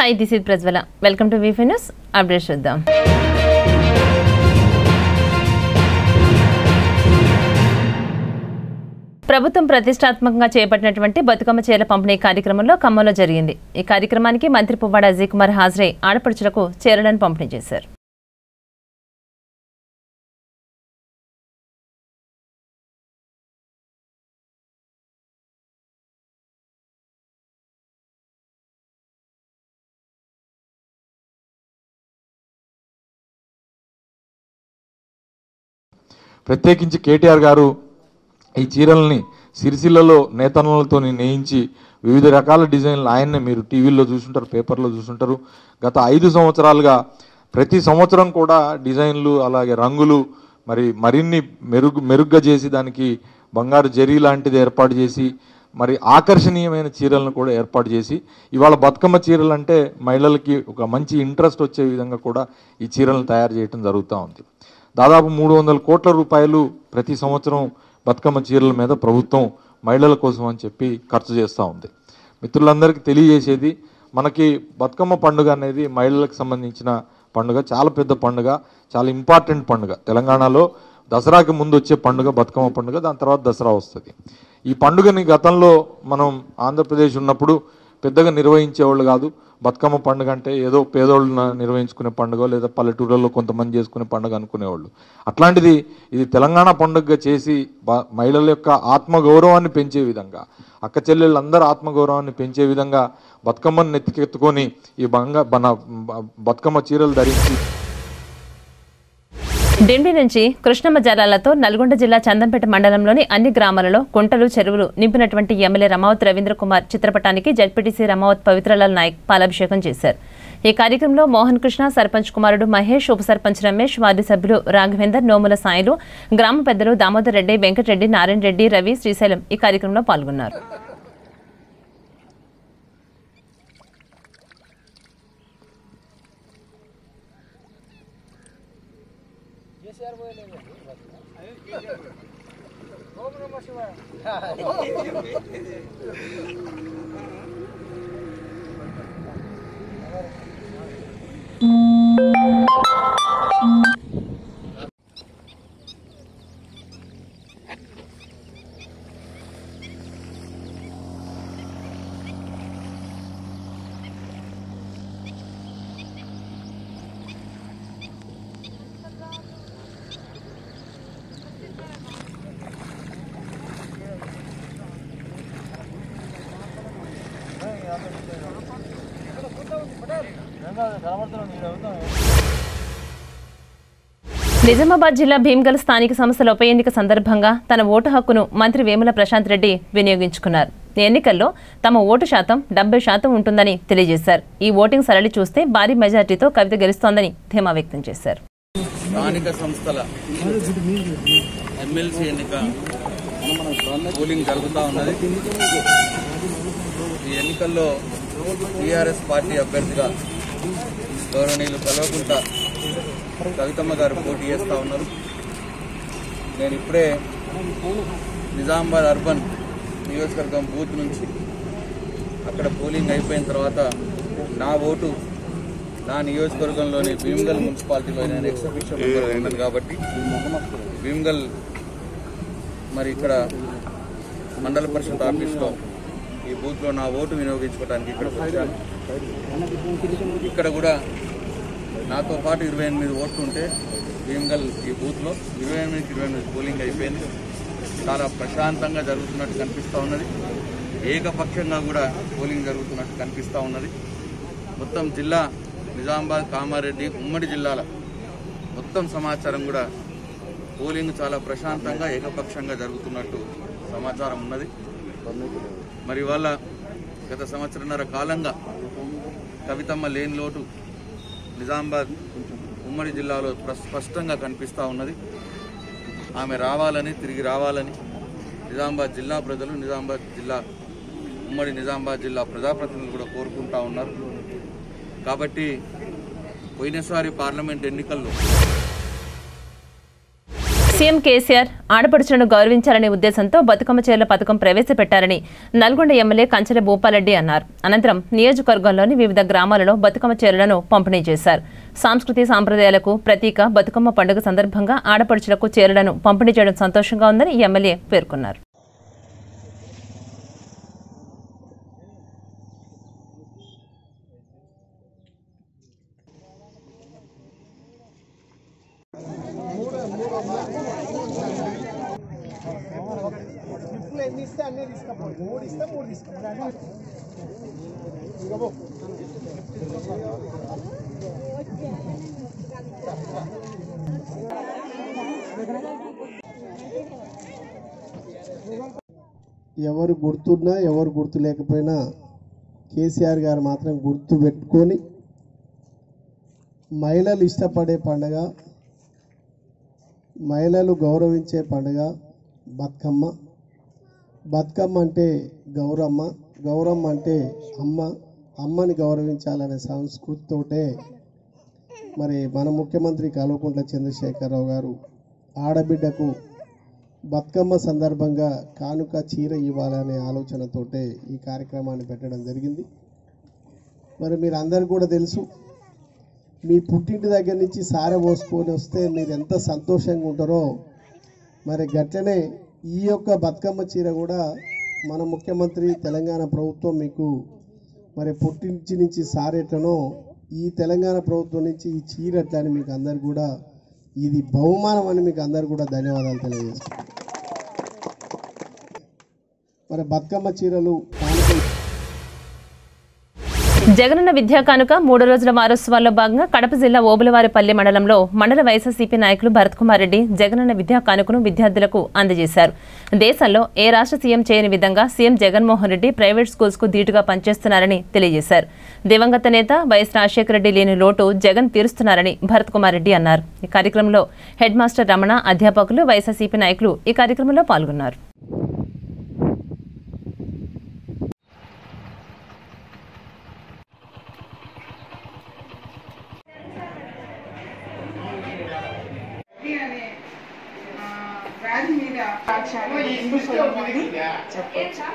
Hi this is Prajwala welcome to వీఫీ news update చూద్దాం ప్రభుత్వం ప్రతిష్టాత్మకంగా చేపట్టినటువంటి బతుకమ్మ చీరల పంపిణీ కార్యక్రమంలో ఖమ్మంలో జరిగింది ఈ కార్యక్రమానికి మంత్రి పువ్వాడ అజయ్ కుమార్ హాజరై ఆడపడుచులకు చీరలను పంపిణీ చేశారు ప్రత్యేకించి కేటీఆర్ గారు ఈ చీరల్ని సిరిసిల్లలో నేతన్నలతో నేయించి వివిధ రకాల డిజైన్లు ఆయన్నే మీరు టీవీల్లో చూసుంటారు పేపర్లో చూసుంటారు గత ఐదు సంవత్సరాలుగా ప్రతి సంవత్సరం కూడా డిజైన్లు అలాగే రంగులు మరి మరిన్ని మెరుగు మెరుగ్గా చేసి దానికి బంగారు జరీ లాంటిది ఏర్పాటు చేసి మరి ఆకర్షణీయమైన చీరలను కూడా ఏర్పాటు చేసి ఇవాళ బతుకమ్మ చీరలు అంటే మహిళలకి ఒక మంచి ఇంట్రెస్ట్ వచ్చే విధంగా కూడా ఈ చీరలను తయారు చేయడం జరుగుతూ ఉంది దాదాపు మూడు వందల కోట్ల రూపాయలు ప్రతి సంవత్సరం బతుకమ్మ చీరల మీద ప్రభుత్వం మహిళల కోసం అని చెప్పి ఖర్చు చేస్తూ ఉంది మిత్రులందరికీ తెలియజేసేది మనకి బతుకమ్మ పండుగ అనేది మహిళలకు సంబంధించిన పండుగ చాలా పెద్ద పండుగ చాలా ఇంపార్టెంట్ పండుగ తెలంగాణలో దసరాకి ముందు వచ్చే పండుగ బతుకమ్మ పండుగ దాని తర్వాత దసరా వస్తుంది ఈ పండుగని గతంలో మనం ఆంధ్రప్రదేశ్ ఉన్నప్పుడు పెద్దగా నిర్వహించేవాళ్ళు కాదు బతుకమ్మ పండుగ అంటే ఏదో పేదోళ్ళు న- నిర్వహించుకునే పండుగ లేదా పల్లెటూళ్ళలో కొంతమంది చేసుకునే పండుగ అనుకునేవాళ్ళు అట్లాంటిది ఇది తెలంగాణ పండుగగా చేసి బ- మహిళల యొక్క ఆత్మగౌరవాన్ని పెంచే విధంగా అక్క చెల్లెళ్ళందరూ ఆత్మగౌరవాన్ని పెంచే విధంగా బతుకమ్మని నెత్తికెత్తుకొని ఈ బంగ మన బ- బతుకమ్మ చీరలు ధరించి డిండి నుంచి కృష్ణమ్మ జలాలతో నల్గొండ జిల్లా చందంపేట మండలంలోని అన్ని గ్రామాలలో కుంటలు చెరువులు నింపినటువంటి ఎమ్మెల్యే రమావత్ రవీంద్ర కుమార్ చిత్రపటానికి జడ్పీటీసీ రమావత్ పవిత్రలాల్ నాయక్ పాలాభిషేకం చేశారు ఈ కార్యక్రమంలో మోహన్ కృష్ణ సర్పంచ్ కుమారుడు మహేష్ ఉప సర్పంచ్ రమేష్ వార్డు సభ్యులు రాఘవేందర్ నోముల సాయిలు గ్రామ పెద్దలు దామోదర్ రెడ్డి వెంకటరెడ్డి నారాయణ రెడ్డి రవి శ్రీశైలం ఈ కార్యక్రమంలో పాల్గొన్నారు నిజామాబాద్ జిల్లా భీమ్గల్ స్థానిక సంస్థల ఉప ఎన్నిక సందర్భంగా తన ఓటు హక్కును మంత్రి వేముల ప్రశాంత్ రెడ్డి వినియోగించుకున్నారు ఈ ఎన్నికల్లో తమ ఓటు శాతం డెబ్బై శాతం ఉంటుందని తెలియజేశారు ఈ ఓటింగ్ సరళి చూస్తే భారీ మెజార్టీతో కవిత గెలుస్తోందని ధీమా వ్యక్తం చేశారు స్థానిక సంస్థల ఎమ్మెల్సీ ఎన్నిక పోలింగ్ జరుగుతూ ఉన్నది ఈ ఎన్నికల్లో టీఆర్ఎస్ పార్టీ అభ్యర్థిగా గౌరవనీయులు కల్వకుంట కవితమ్మ గారు పోటీ చేస్తూ ఉన్నారు నేను ఇప్పుడే నిజామాబాద్ అర్బన్ నియోజకవర్గం బూత్ నుంచి అక్కడ పోలింగ్ అయిపోయిన తర్వాత నా ఓటు నా నియోజకవర్గంలోని భీమ్గల్ మున్సిపాలిటీలో నేను ఎక్సిబిషన్ ఉన్నాను కాబట్టి భీమ్గల్ మరి ఇక్కడ మండల పరిషత్ ఆఫీస్లో ఈ బూత్లో నా ఓటు వినియోగించుకోవడానికి ఇక్కడికి వచ్చాను ఇక్కడ కూడా నాతో పాటు ఇరవై ఎనిమిది ఓట్లు ఉంటే భీమ్గల్ ఈ బూత్లో ఇరవై ఎనిమిదికి ఇరవై ఎనిమిది పోలింగ్ అయిపోయింది చాలా ప్రశాంతంగా జరుగుతున్నట్టు కనిపిస్తూ ఉన్నది ఏకపక్షంగా కూడా పోలింగ్ జరుగుతున్నట్టు కనిపిస్తూ ఉన్నది మొత్తం జిల్లా నిజామాబాద్ కామారెడ్డి ఉమ్మడి జిల్లాల మొత్తం సమాచారం కూడా పోలింగ్ చాలా ప్రశాంతంగా ఏకపక్షంగా జరుగుతున్నట్టు సమాచారం ఉన్నది మరి వాళ్ళ గత సంవత్సరన్నర కాలంగా కవితమ్మ లేని లోటు నిజామాబాద్ ఉమ్మడి జిల్లాలో ప్ర- స్పష్టంగా కనిపిస్తూ ఉన్నది ఆమె రావాలని తిరిగి రావాలని నిజామాబాద్ జిల్లా ప్రజలు నిజామాబాద్ జిల్లా ఉమ్మడి నిజామాబాద్ జిల్లా ప్రజాప్రతినిధులు కూడా కోరుకుంటా ఉన్నారు కాబట్టి పోయినసారి పార్లమెంట్ ఎన్నికల్లో సీఎం కేసీఆర్ ఆడపడుచులను గౌరవించాలనే ఉద్దేశంతో బతుకమ్మ చీరల పథకం ప్రవేశపెట్టారని నల్గొండ ఎమ్మెల్యే కంచెల భూపాలరెడ్డి అన్నారు అనంతరం నియోజకవర్గంలోని వివిధ గ్రామాలలో బతుకమ్మ చీరలను పంపిణీ చేశారు సాంస్కృతిక సాంప్రదాయాలకు ప్రతీక బతుకమ్మ పండుగ సందర్భంగా ఆడపడుచులకు చీరలను పంపిణీ చేయడం సంతోషంగా ఉందని ఎమ్మెల్యే పేర్కొన్నారు ఎన్ని ఇస్తే అన్నీ తీసుకపోయి మూడు ఇస్తే మూడు తీసుకపోయి ఎవరు గుర్తున్నా ఎవరు గుర్తు లేకపోయినా కేసీఆర్ గారు మాత్రం గుర్తు పెట్టుకొని మహిళలు ఇష్టపడే పండగ మహిళలు గౌరవించే పండుగ బతుకమ్మ బతుకమ్మ అంటే గౌరమ్మ గౌరమ్మ అంటే అమ్మ అమ్మని గౌరవించాలనే సంస్కృతితోటే మరి మన ముఖ్యమంత్రి కల్వకుంట్ల చంద్రశేఖరరావు గారు ఆడబిడ్డకు బతుకమ్మ సందర్భంగా కానుక చీర ఇవ్వాలనే ఆలోచనతోటే ఈ కార్యక్రమాన్ని పెట్టడం జరిగింది మరి మీరు అందరు కూడా తెలుసు మీ పుట్టింటి దగ్గర నుంచి సారె పోసుకొని వస్తే మీరు ఎంత సంతోషంగా ఉంటారో మరి గట్లనే ఈ యొక్క బతుకమ్మ చీర కూడా మన ముఖ్యమంత్రి తెలంగాణ ప్రభుత్వం మీకు మరి పుట్టించి నుంచి సారెట్లనో ఈ తెలంగాణ ప్రభుత్వం నుంచి ఈ చీర ఎట్లా అని మీకు అందరు కూడా ఇది బహుమానం అని మీకు అందరు కూడా ధన్యవాదాలు తెలియజేస్తాను మరి బతుకమ్మ చీరలు కానుకలు జగనన్న విద్యా కానుక మూడు రోజుల వారోత్సవాల్లో భాగంగా కడప జిల్లా ఓబులవారిపల్లి మండలంలో మండల వైఎస్ఆర్సీపీ నాయకులు భరత్ కుమార్ రెడ్డి జగనన్న విద్యా కానుకను విద్యార్థులకు అందజేశారు దేశంలో ఏ రాష్ట్ర సీఎం చేయని విధంగా CM Jaganmohan Reddy private schools కు ధీటుగా పనిచేస్తున్నారని తెలియజేశారు దివంగత నేత వైఎస్ రాజశేఖర రెడ్డి లేని లోటు జగన్ తీరుస్తున్నారని భరత్ కుమార్ రెడ్డి అన్నారు ఈ కార్యక్రమంలో హెడ్ మాస్టర్ రమణ అధ్యాపకులు వైఎస్ఆర్సీపీ నాయకులు ఈ కార్యక్రమంలో పాల్గొన్నారు వ్యాధి మీద సాక్ష్యాలు ఎందుకు ఉన్నది చెప్పొచ్చు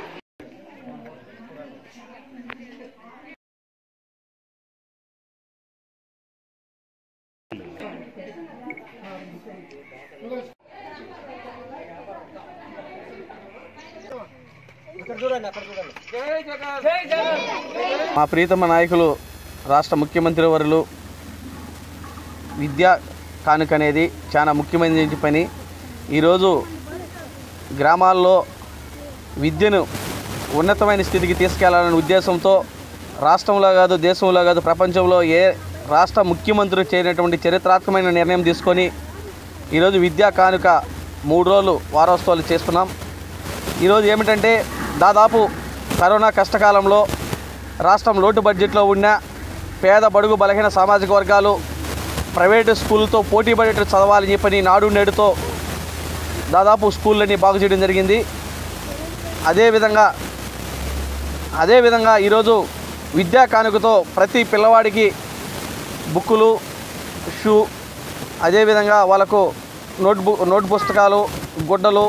మా ప్రీతమ నాయకులు రాష్ట్ర ముఖ్యమంత్రి వర్యులు విద్యా కానుక అనేది చాలా ముఖ్యమైన పని ఈరోజు గ్రామాల్లో విద్యను ఉన్నతమైన స్థితికి తీసుకెళ్లాలనే ఉద్దేశంతో రాష్ట్రంలో కాదు దేశంలో కాదు ప్రపంచంలో ఏ రాష్ట్ర ముఖ్యమంత్రి చేయనటువంటి చరిత్రాత్మకమైన నిర్ణయం తీసుకొని ఈరోజు విద్యా కానుక మూడు రోజులు వారోత్సవాలు చేస్తున్నాం ఈరోజు ఏమిటంటే దాదాపు కరోనా కష్టకాలంలో రాష్ట్రం లోటు బడ్జెట్లో ఉన్న పేద బడుగు బలహీన సామాజిక వర్గాలు ప్రైవేటు స్కూళ్ళతో పోటీ పడేట్టు చదవాలని చెప్పని నాడు నేడుతో దాదాపు స్కూళ్ళని బాగు చేయడం జరిగింది అదేవిధంగా అదేవిధంగా ఈరోజు విద్యా కానుకతో ప్రతి పిల్లవాడికి బుక్కులు షూ అదేవిధంగా వాళ్ళకు నోట్బు నోట్ పుస్తకాలు గుడ్డలు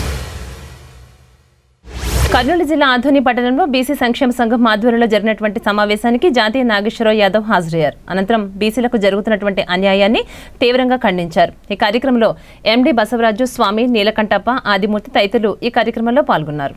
కర్నూలు జిల్లా ఆధోని పట్టణంలో బీసీ సంక్షేమ సంఘం ఆధ్వర్యంలో జరిగినటువంటి సమావేశానికి జాతీయ నాగేశ్వరరావు యాదవ్ హాజరయ్యారు అనంతరం బీసీలకు జరుగుతున్నటువంటి అన్యాయాన్ని తీవ్రంగా ఖండించారు ఈ కార్యక్రమంలో ఎండీ బసవరాజు స్వామి నీలకంఠప్ప ఆదిమూర్తి తదితరులు ఈ కార్యక్రమంలో పాల్గొన్నారు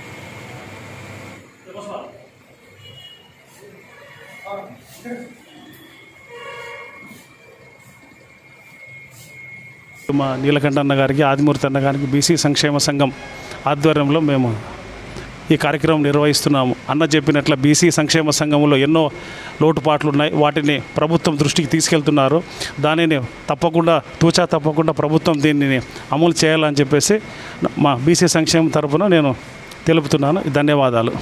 మా నీలకంఠ అన్న గారికి ఆదిమూర్తి అన్న గారికి బీసీ సంక్షేమ సంఘం ఆధ్వర్యంలో మేము ఈ కార్యక్రమం నిర్వహిస్తున్నాము అన్న చెప్పినట్ల బీసీ సంక్షేమ సంఘంలో ఎన్నో లోటుపాట్లు ఉన్నాయి వాటిని ప్రభుత్వం దృష్టికి తీసుకెళ్తున్నారు దానిని తప్పకుండా తూచా తప్పకుండా ప్రభుత్వం దీనిని అమలు చేయాలని చెప్పేసి మా బీసీ సంక్షేమం తరఫున నేను తెలుపుతున్నాను ధన్యవాదాలు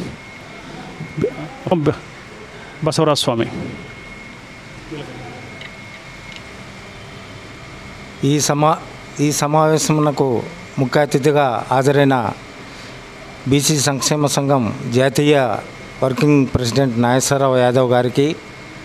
బ- బసవరాజ స్వామి ఈ సమా ఈ సమావేశమునకు ముఖ్య అతిథిగా హాజరైన బీసీ సంక్షేమ సంఘం జాతీయ వర్కింగ్ ప్రెసిడెంట్ నాగేశ్వరరావు యాదవ్ గారికి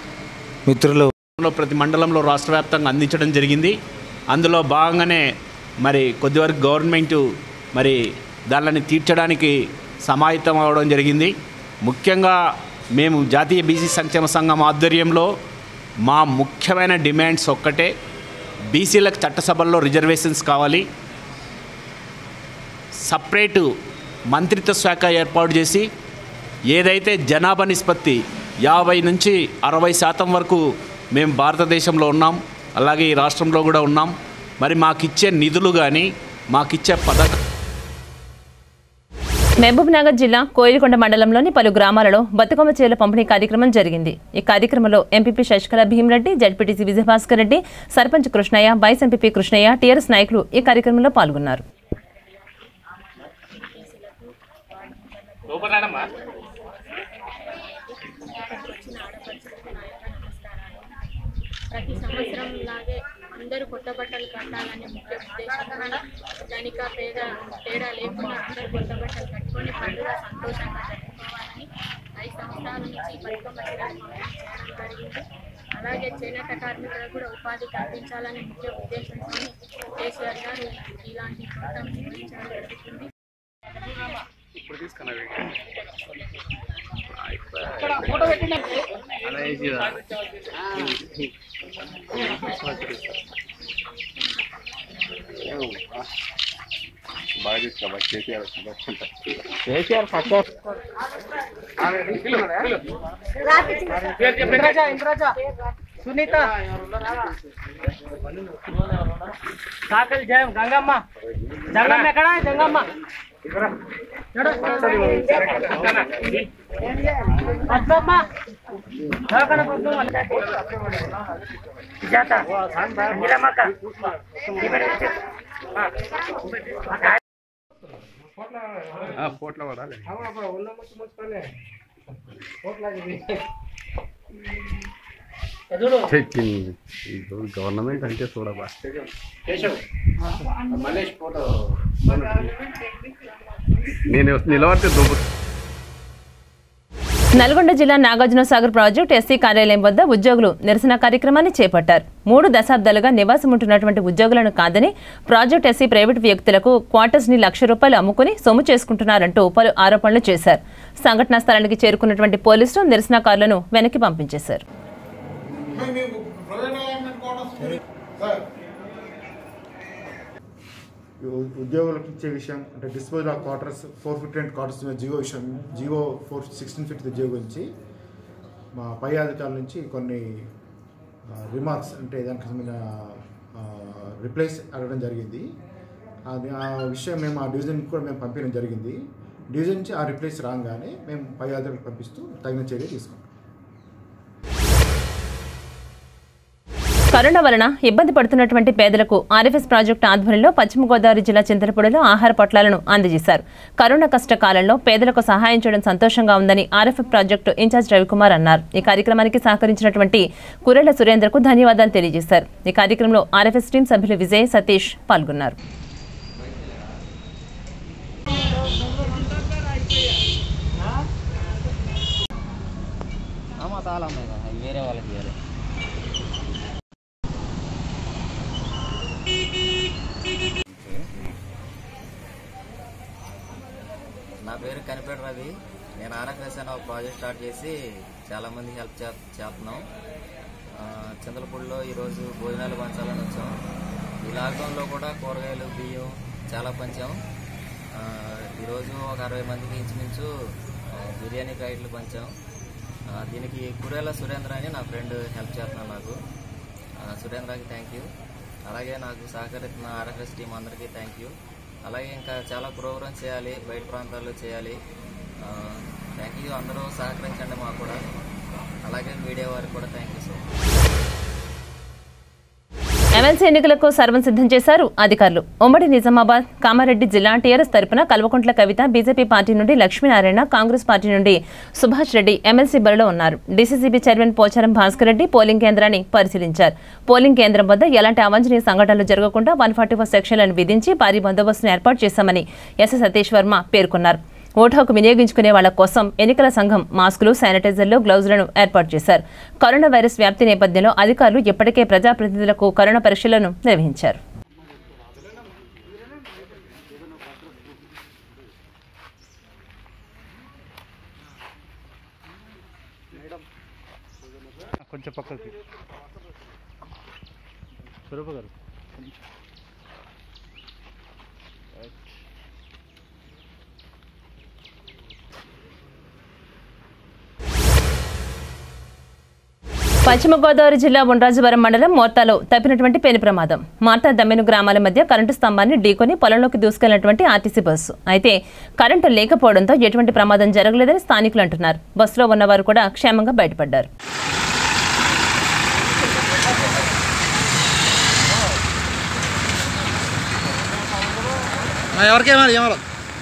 మిత్రులు లో ప్రతి మండలంలో రాష్ట్ర వ్యాప్తంగా అందించడం జరిగింది అందులో భాగంగానే మరి కొద్దివరకు గవర్నమెంట్ మరి దానిని తీర్చడానికి సమాయత్తం అవడం జరిగింది ముఖ్యంగా మేము జాతీయ బీసీ సంక్షేమ సంఘం ఆధ్వర్యంలో మా ముఖ్యమైన డిమాండ్స్ ఒక్కటే బీసీలకు చట్టసభల్లో రిజర్వేషన్స్ కావాలి సపరేటు మంత్రిత్వ శాఖ ఏర్పాటు చేసి ఏదైతే జనాభా నిష్పత్తి యాభై నుంచి అరవై శాతం వరకు మేము భారతదేశంలో ఉన్నాం అలాగే ఈ రాష్ట్రంలో కూడా ఉన్నాం మరి మాకిచ్చే నిధులు కానీ మాకిచ్చే పథక మహబూబ్ నగర్ జిల్లా కోయిలకొండ మండలంలోని పలు గ్రామాలలో బతుకమ్మ చీరల పంపిణీ కార్యక్రమం జరిగింది ఈ కార్యక్రమంలో MPP Sasikala Bheemreddy ZPTC Vijayabhaskar Reddy sarpanch Krishnaiah vice MPP Krishnaiah TRS నాయకులు ఈ కార్యక్రమంలో పాల్గొన్నారు ప్రతి సంవత్సరం లాగే అందరూ కొత్త బట్టలు కట్టాలనే ముఖ్య ఉద్దేశంతో ధనిక పేద తేడా లేకుండా అందరూ కొత్త బట్టలు కట్టుకొని పండుగ సంతోషంగా జరుపుకోవాలని ఐదు సంవత్సరాల నుంచి బతుకమ్మ చీరలు పంపిణీ చేయడం జరిగింది అలాగే చేనేత కార్మికులకు కూడా ఉపాధి కల్పించాలనే ముఖ్య ఉద్దేశంతో కేసీఆర్ గారు ఇలాంటి ప్రోగ్రాం నిర్వహించడం జరుగుతుంది సునీత కాకలి జయం గంగమ్మ జంగమ్మ ఎక్కడ జంగమ్మ పద్మమ్మ దవాఖాన పద్మమ్మ సుజాత నీలమ్మక్క పోట్లో పడాలి గవర్నమెంట్ అంటే చూడబా నేను నిలబడితే దుబ్బు నల్గొండ జిల్లా నాగార్జున సాగర్ ప్రాజెక్టు ఎస్సీ కార్యాలయం వద్ద ఉద్యోగులు నిరసన కార్యక్రమాన్ని చేపట్టారు మూడు దశాబ్దాలుగా నివాసం ఉంటున్నటువంటి ఉద్యోగులను కాదని ప్రాజెక్ట్ ఎస్సీ ప్రైవేటు వ్యక్తులకు క్వార్టర్స్ ని లక్ష రూపాయలు అమ్ముకుని సొమ్ము చేసుకుంటున్నారంటూ పలు ఆరోపణలు చేశారు సంఘటనా స్థలానికి చేరుకున్నటువంటి పోలీసులు నిరసనకారులను వెనక్కి పంపించేశారు ఉ- ఉద్యోగులకు ఇచ్చే విషయం అంటే disposal of quarters four fifty and quarters మీద జియో విషయం GO four sixteen fifty GO గురించి మా పై అధికారుల నుంచి కొన్ని రిమార్క్స్ అంటే దానికి సంబంధించిన రిప్లేస్ అడగడం జరిగింది అది ఆ విషయం మేము ఆ డివిజన్కి కూడా మేము పంపించడం జరిగింది డివిజన్ నుంచి ఆ రిప్లేస్ రాగానే మేము పై అధికారులకు పంపిస్తూ తగిన చర్య తీసుకుంటాం కరోనా వలన ఇబ్బంది పడుతున్నటువంటి పేదలకు ఆర్ఎఫ్ఎస్ ప్రాజెక్టు ఆధ్వర్యంలో పశ్చిమ గోదావరి జిల్లా చింతలపూడిలో ఆహార పొట్లాలను అందజేశారు కరోనా కష్టకాలంలో పేదలకు సహాయం చేయడం సంతోషంగా ఉందని ఆర్ఎఫ్ఎఫ్ ప్రాజెక్టు ఇన్ఛార్జ్ రవికుమార్ అన్నారు ఈ కార్యక్రమానికి సహకరించినటువంటి కురెళ్ల సురేంద్రకు ధన్యవాదాలు తెలియజేశారు ఈ కార్యక్రమంలో ఆర్ఎఫ్ఎస్ టీం సభ్యులు విజయ్ సతీష్ పాల్గొన్నారు వేరే వాళ్ళకి ఇవ్వాలి నా పేరు కనిపేట రవి నేను ఆర్ఎఫ్ఎస్ అనే ఒక ప్రాజెక్ట్ స్టార్ట్ చేసి చాలా మందికి హెల్ప్ చే చేస్తున్నాం ఆ, చింతలపూడిలో ఈరోజు భోజనాలు పంచాలని వచ్చాం ఈ లాక్డౌన్లో కూడా కూరగాయలు బియ్యం చాలా పంచాం ఆ, ఈరోజు ఒక అరవై మందికి ఇంచుమించు ఆ, బిర్యానీ ప్యాకెట్లు పంచాం ఆ, దీనికి కురేల సురేంద్ర అని నా ఫ్రెండ్ హెల్ప్ చేస్తున్నాను నాకు ఆ, సురేంద్రకి థ్యాంక్ యూ అలాగే నాకు సహకరిస్తున్న ఆర్ఎఫ్ఎస్ టీం అందరికీ థ్యాంక్ యూ అలాగే ఇంకా చాలా ప్రోగ్రామ్స్ చేయాలి బయట ప్రాంతాల్లో చేయాలి థ్యాంక్ యూ అందరూ సహకరించండి మాకు కూడా అలాగే మీడియా వారికి కూడా thank you so much MLC ఎన్నికలకు సర్వం సిద్ధం చేశారు అధికారులు ఉమ్మడి నిజామాబాద్ కామారెడ్డి జిల్లా టీఆర్ఎస్ తరపున కల్వకుంట్ల కవిత బీజేపీ పార్టీ నుండి లక్ష్మీనారాయణ కాంగ్రెస్ పార్టీ నుండి సుభాష్ రెడ్డి ఎమ్మెల్సీ బరిలో ఉన్నారు DCCB chairman Pocharam Bhaskar Reddy polling కేంద్రాన్ని పరిశీలించారు పోలింగ్ కేంద్రం వద్ద ఎలాంటి అవాంఛనీయ సంఘటనలు జరగకుండా వన్ ఫార్టీ ఫోర్ సెక్షన్లను విధించి భారీ బందోబస్తును ఏర్పాటు చేశామని ఎస్ సతీష్ వర్మ పేర్కొన్నారు ఓటు హక్కు వినియోగించుకునే వాళ్ల కోసం ఎన్నికల సంఘం మాస్కులు శానిటైజర్లు గ్లౌజులను ఏర్పాటు చేశారు కరోనా వైరస్ వ్యాప్తి నేపథ్యంలో అధికారులు ఇప్పటికే ప్రజాప్రతినిధులకు కరోనా పరీక్షలను నిర్వహించారు కొంచెం పక్కకి స్వరూప గారు కొంచెం. రైట్. పశ్చిమ గోదావరి జిల్లా ఉండ్రాజవరం మండలం మోర్తాలో తప్పినటువంటి పెను ప్రమాదం మార్తా దమ్మెను గ్రామాల మధ్య కరెంటు స్తంభాన్ని ఢీకొని పొలంలోకి దూసుకెళ్లినటువంటి ఆర్టీసీ బస్సు అయితే కరెంటు లేకపోవడంతో ఎటువంటి ప్రమాదం జరగలేదని స్థానికులు అంటున్నారు బస్సులో ఉన్నవారు కూడా క్షేమంగా బయటపడ్డారు ఎవరికేమాలి ఏమాలి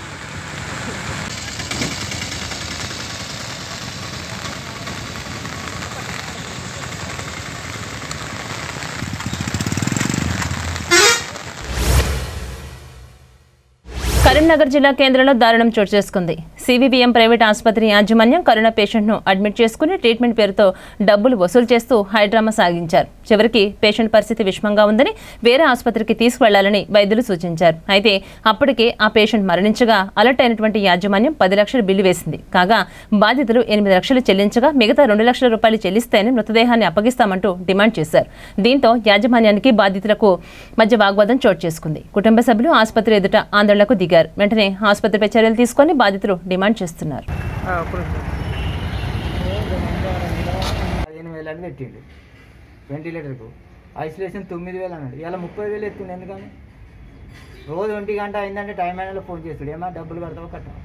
కరీంనగర్ జిల్లా కేంద్రంలో దారుణం చోటు చేసుకుంది సివిబిఎం ప్రైవేట్ ఆసుపత్రి యాజమాన్యం కరోనా పేషెంట్ను అడ్మిట్ చేసుకుని ట్రీట్మెంట్ పేరుతో డబ్బులు వసూలు చేస్తూ హైడ్రామా సాగించారు చివరికి పేషెంట్ పరిస్థితి విషమంగా ఉందని వేరే ఆసుపత్రికి తీసుకువెళ్లాలని వైద్యులు సూచించారు అయితే అప్పటికే ఆ పేషెంట్ మరణించగా అలర్ట్ అయినటువంటి యాజమాన్యం పది లక్షల బిల్లు వేసింది కాగా బాధితులు ఎనిమిది లక్షలు చెల్లించగా మిగతా రెండు లక్షల రూపాయలు చెల్లిస్తేనే మృతదేహాన్ని అప్పగిస్తామంటూ డిమాండ్ చేశారు దీంతో యాజమాన్యానికి బాధితులకు మధ్య వాగ్వాదం చోటు చేసుకుంది కుటుంబ సభ్యులు ఆసుపత్రి ఎదుట ఆందోళనకు దిగారు వెంటనే ఆసుపత్రిపై చర్యలు తీసుకొని బాధితులు డిమాండ్ చేస్తున్నారు పదిహేను వేలు అని పెట్టిండు వెంటిలేటర్కు ఐసోలేషన్ తొమ్మిది వేలు అన్నాడు ఇలా ముప్పై వేలు ఎత్తుండే ఎందుకని రోజు ఒంటి గంట అయిందంటే టైం అయినా ఫోన్ చేస్తాడు ఏమా డబ్బులు కడతావా కట్టావా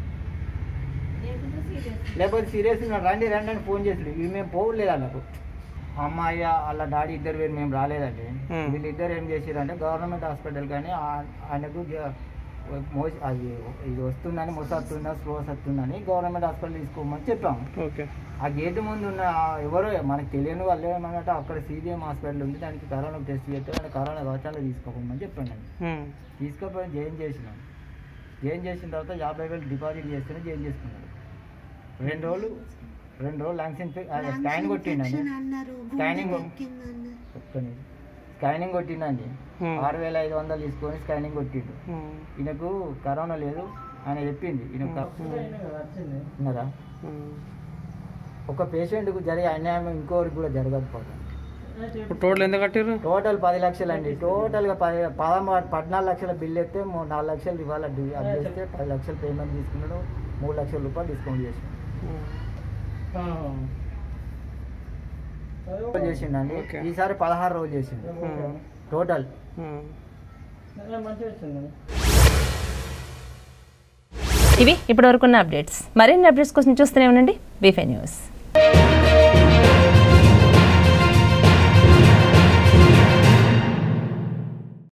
లేకపోతే సీరియస్ రండి రండి అని ఫోన్ చేస్తాడు ఇవి మేము పోవట్లేదు అన్నకు అమ్మాయి వాళ్ళ డాడీ ఇద్దరు వేరు మేము రాలేదండి వీళ్ళిద్దరు ఏం చేసారంటే గవర్నమెంట్ హాస్పిటల్ కానీ ఆ- ఆయనకు జ- మోసి అది ఇది వస్తుందని మొస వస్తుందా స్లో వస్తుందని గవర్నమెంట్ హాస్పిటల్ తీసుకోమని చెప్పాము ఓకే ఆ గేట్ ముందు ఉన్న ఆ ఎవరో మనకు తెలియని వాళ్ళు ఏమన్నట్టు అక్కడ సీబీఎం హాస్పిటల్ ఉంది దానికి కరోనా టెస్ట్ చేస్తే దానికి కరోనా కవచాలు తీసుకోమని చెప్పాను తీసుకోపోయి జాయిన్ చేసినాం జాయిన్ చేసిన తర్వాత యాభై వేలు డిపాజిట్ చేస్తేనే జాయిన్ చేసుకున్నాడు రెండు రోజులు రెండు రోజులు లంగ్స్ ఇన్ఫెక్షన్ స్కాన్ కొట్టిండండి స్కానింగ్ చెప్తాను స్కానింగ్ కొట్టిండండి ఆరు వేల ఐదు వందలు తీసుకొని స్కానింగ్ కొట్టిండు ఈయనకు కరోనా లేదు ఆయన చెప్పింది ఈయన విన్నారా ఒక పేషెంట్కు జరిగే అన్యాయం ఇంకోరికి కూడా జరగకపోతుంది ఇప్పుడు టోటల్ ఎంత కట్టారు టోటల్ పది లక్షలు అండి టోటల్గా పది పదమూడు పద్నాలుగు లక్షల బిల్ ఎత్తే మూడు నాలుగు లక్షలు ఇవాళ డి- అది చేస్తే పది లక్షలు పేమెంట్ తీసుకున్నాడు మూడు లక్షల రూపాయలు డిస్కౌంట్ చేసి చేసిండండి ఈసారి పదహారు రోజులు చేసిండు టోటల్ ఇవి ఇప్పటివరకున్న అప్డేట్స్ మరిన్ని అప్డేట్స్ కోసం చూస్తూనే ఉండండి బీఫై న్యూస్